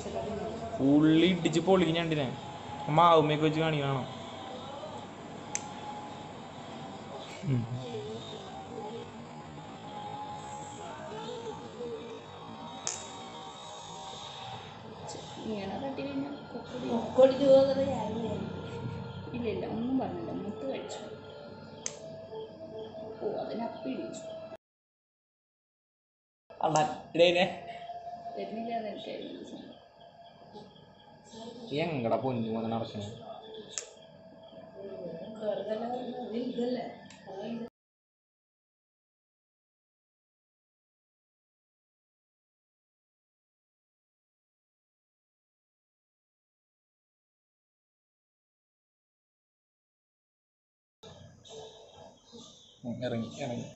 ഉള്ളി ഇടിച്ച് പൊളിക്കും ഞണ്ടിനെ മാവുമ്മയൊക്കെ വെച്ച് കാണിക്കണം ഇങ്ങനെ തട്ടി കഴിഞ്ഞാൽ കൊക്കടിച്ച് പോകുന്നത് ഇല്ല ഇല്ല ഒന്നും പറഞ്ഞില്ല മുത്ത് കഴിച്ചു ഓ അതിനപ്പം ഇടിച്ചു അണ്ണാ ഇടേനെ വരുന്നില്ല എന്ന് എനിക്കായിരുന്നു എങ്ങടാ പൊന്നു പോലെ നടക്കണേ ഉം, ഇറങ്ങി ഇറങ്ങി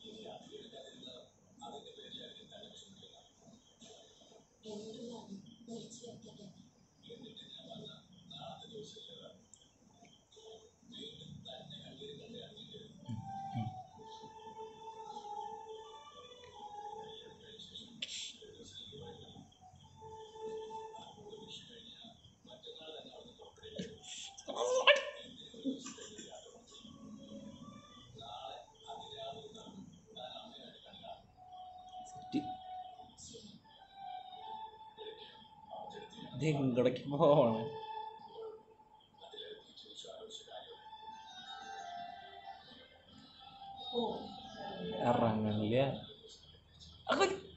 സെറ്റ് ഇത് എങ്ങടേക്ക് പോവാണ് ഇറങ്ങണില്ല